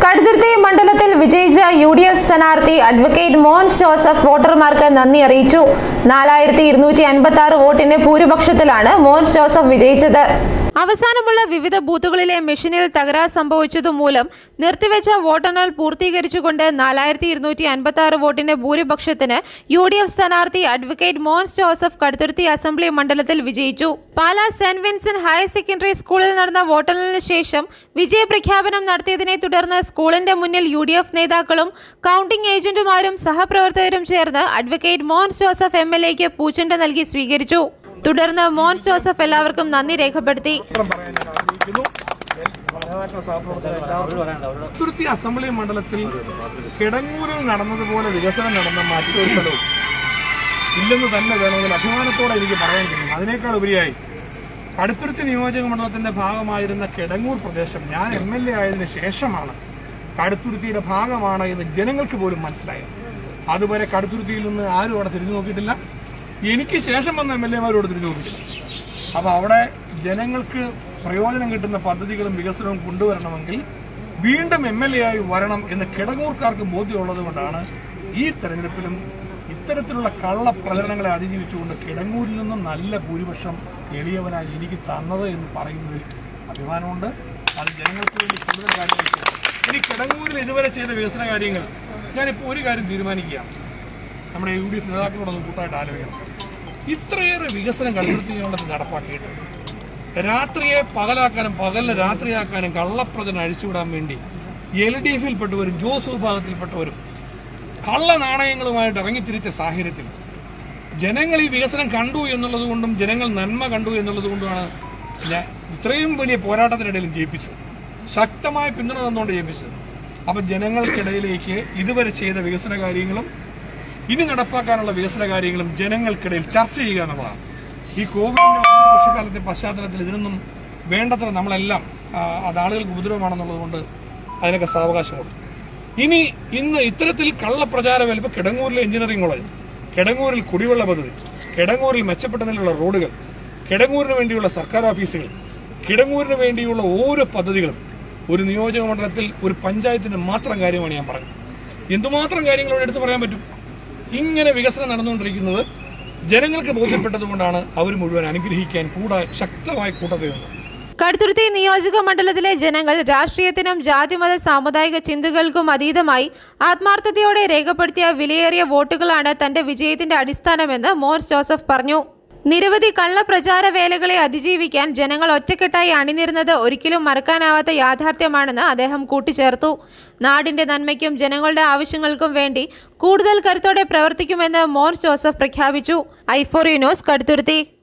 കടുത്തുരുത്തി മണ്ഡലത്തിൽ വിജയിച്ച U D F സ്ഥാനാർത്ഥി അഡ്വക്കേറ്റ് മോൻസ് ജോസഫ് വോട്ടർമാർക്ക് നന്ദി അറിയിച്ചു നാലായിരത്തി ഇരുന്നൂറ്റി അൻപത്തി ആറ് വോട്ടിന്റെ ഭൂരിപക്ഷത്തിലാണ് മോൻസ് ജോസഫ് വിജയിച്ചത് അവസാനമുള്ള വിവിധ ബൂത്തുകളിലെ മെഷീനിൽ തകരാർ സംഭവിച്ചതുമൂലം നിർത്തിവെച്ച വോട്ടെണ്ണൽ പൂർത്തീകരിച്ചുകൊണ്ട് നാലായിരത്തി ഇരുന്നൂറ്റി അൻപത്തി ആറ് വോട്ടിന്റെ ഭൂരിപക്ഷത്തിന് യു ഡി എഫ് സ്ഥാനാർത്ഥി advocate Mons Joseph Kaduthuruthy assembly മണ്ഡലത്തിൽ വിജയിച്ചു Pala Saint Vincent higher secondary സ്കൂളിൽ നടന്ന വോട്ടെണ്ണലിന് ശേഷം വിജയപ്രഖ്യാപനം നടത്തിയതിനെ തുടർന്ന് സ്കൂളിന്റെ മുന്നിൽ യു ഡി എഫ് നേതാക്കളും കൗണ്ടിംഗ് ഏജന്റുമാരും സഹപ്രവർത്തകരും ചേർന്ന് advocate Mons Joseph M L എക്ക് പൂച്ചെണ്ട് നൽകി സ്വീകരിച്ചു തുടർന്ന് മോൻസ് ജോസഫ് എല്ലാവർക്കും നന്ദി രേഖപ്പെടുത്തി മാത്രം പറയാൻ ഞാൻ ആഗ്രഹിക്കുന്നു നേതാക്കൾ സഹപ്രവർത്തകർ എല്ലാവരും തുരുത്തി അസംബ്ലി മണ്ഡലത്തിൽ കിടങ്ങൂരിൽ നടന്നതുപോലെ വികസനം നടന്ന മറ്റൊരു സ്ഥലവും ഇല്ലെന്ന് തന്നെ വേണമെങ്കിൽ അഭിമാനത്തോടെ എനിക്ക് പറയാൻ കഴിയും അതിനേക്കാൾ ഉപരിയായി കടുത്തുരുത്തി നിയോജക മണ്ഡലത്തിന്റെ ഭാഗമായിരുന്ന കിടങ്ങൂർ പ്രദേശം ഞാൻ എം എൽ എ ആയതിനു ശേഷമാണ് കടുത്തുരുത്തിയുടെ ഭാഗമാണ് എന്ന് ജനങ്ങൾക്ക് പോലും മനസ്സിലായത് അതുവരെ കടുത്തുരുത്തിയിൽ നിന്ന് ആരും അവിടെ തിരിഞ്ഞു നോക്കിയിട്ടില്ല എനിക്ക് ശേഷം വന്ന എം എൽ എമാരോട് തിരിഞ്ഞു നോക്കിയിട്ടില്ല അപ്പൊ അവിടെ ജനങ്ങൾക്ക് പ്രയോജനം കിട്ടുന്ന പദ്ധതികളും വികസനവും കൊണ്ടുവരണമെങ്കിൽ വീണ്ടും എം എൽ എ ആയി വരണം എന്ന് കിടങ്ങൂർക്കാർക്ക് ബോധ്യമുള്ളത് കൊണ്ടാണ് ഈ തെരഞ്ഞെടുപ്പിലും ഇത്തരത്തിലുള്ള കള്ള പ്രചരണങ്ങളെ അതിജീവിച്ചുകൊണ്ട് കിടങ്ങൂരിൽ നിന്നും നല്ല ഭൂരിപക്ഷം എളിയവനായി എനിക്ക് തന്നത് എന്ന് പറയുന്നതിൽ അഭിമാനമുണ്ട് അത് ജനങ്ങൾക്ക് വേണ്ടി കൂടുതൽ കാര്യങ്ങൾ ചെയ്യണം. ഇനി കിടങ്ങൂരിൽ ഇതുവരെ ചെയ്ത വികസന കാര്യങ്ങൾ ഞാനിപ്പോൾ ഒരു കാര്യം തീരുമാനിക്കുകയാണ് നമ്മുടെ യു ഡി എഫ് നേതാക്കളോടൊന്ന് കൂട്ടായിട്ട് ആലോചിക്കണം ഇത്രയേറെ വികസനം കണ്ടുപിടിച്ചുകൊണ്ട് നടപ്പാക്കിയിട്ടുണ്ട് രാത്രിയെ പകലാക്കാനും പകലിനെ രാത്രിയാക്കാനും കള്ളപ്രചനം അഴിച്ചുവിടാൻ വേണ്ടി എൽ ഡി എഫിൽപ്പെട്ടവരും ജോസ് വിഭാഗത്തിൽപ്പെട്ടവരും കള്ള നാണയങ്ങളുമായിട്ട് ഇറങ്ങിത്തിരിച്ച സാഹചര്യത്തിൽ ജനങ്ങൾ ഈ വികസനം കണ്ടു എന്നുള്ളത് കൊണ്ടും ജനങ്ങൾ നന്മ കണ്ടു എന്നുള്ളത് കൊണ്ടുമാണ് ഞാൻ ഇത്രയും വലിയ പോരാട്ടത്തിനിടയിലും ജയിപ്പിച്ചത് ശക്തമായ പിന്തുണ തന്നുകൊണ്ട് ജയിപ്പിച്ചത് അപ്പൊ ജനങ്ങൾക്കിടയിലേക്ക് ഇതുവരെ ചെയ്ത വികസന കാര്യങ്ങളും ഇനി നടപ്പാക്കാനുള്ള വികസന കാര്യങ്ങളും ജനങ്ങൾക്കിടയിൽ ചർച്ച ചെയ്യുക എന്നുള്ളതാണ് ഈ കോവിഡിന്റെ ഒന്നര വർഷക്കാലത്തെ പശ്ചാത്തലത്തിൽ ഇതിനൊന്നും വേണ്ടത്ര നമ്മളെല്ലാം ആ, അത് ആളുകൾക്ക് ഉപദ്രവമാണെന്നുള്ളത് കൊണ്ട് അതിനൊക്കെ സാവകാശം കൊടുത്തു ഇനി ഇന്ന് ഇത്തരത്തിൽ കള്ളപ്രചാരം വരുമ്പോൾ കിടങ്ങൂരിലെ എഞ്ചിനീയറിംഗ് കോളേജ് കിടങ്ങൂരിൽ കുടിവെള്ള പദ്ധതി കിടങ്ങൂരിൽ മെച്ചപ്പെട്ട നിലയിലുള്ള റോഡുകൾ കിടങ്ങൂരിന് വേണ്ടിയുള്ള സർക്കാർ ഓഫീസുകൾ കിടങ്ങൂരിന് വേണ്ടിയുള്ള ഓരോ പദ്ധതികളും ഒരു നിയോജക മണ്ഡലത്തിൽ ഒരു പഞ്ചായത്തിന്റെ മാത്രം കാര്യമാണ് ഞാൻ പറഞ്ഞത് എന്തുമാത്രം കാര്യങ്ങൾ ഇവിടെ എടുത്തു പറയാൻ പറ്റും ഇങ്ങനെ വികസനം നടന്നുകൊണ്ടിരിക്കുന്നത് ജനങ്ങൾക്ക് ബോധ്യപ്പെട്ടതുകൊണ്ടാണ് അവർ മുഴുവൻ അനുഗ്രഹിക്കാൻ കൂടാ ശക്തമായി കൂട്ടത്തിൽ നിന്നത് കടുത്തുരുത്തി നിയോജക മണ്ഡലത്തിലെ ജനങ്ങൾ രാഷ്ട്രീയത്തിനും ജാതിമത സാമുദായിക ചിന്തകൾക്കും അതീതമായി ആത്മാർത്ഥതയോടെ രേഖപ്പെടുത്തിയ വിലയേറിയ വോട്ടുകളാണ് തന്റെ വിജയത്തിന്റെ അടിസ്ഥാനമെന്ന് മോൻസ് ജോസഫ് പറഞ്ഞു നിരവധി കള്ളപ്രചാര വേലകളെ അതിജീവിക്കാൻ ജനങ്ങൾ ഒറ്റക്കെട്ടായി അണിനിരുന്നത് ഒരിക്കലും മറക്കാനാവാത്ത യാഥാർത്ഥ്യമാണെന്ന് അദ്ദേഹം കൂട്ടിച്ചേർത്തു നാടിന്റെ നന്മയ്ക്കും ജനങ്ങളുടെ ആവശ്യങ്ങൾക്കും വേണ്ടി കൂടുതൽ കരുത്തോടെ പ്രവർത്തിക്കുമെന്ന് മോൻസ് ജോസഫ് പ്രഖ്യാപിച്ചു ഐഫോറി ന്യൂസ് കടുത്തുരുത്തി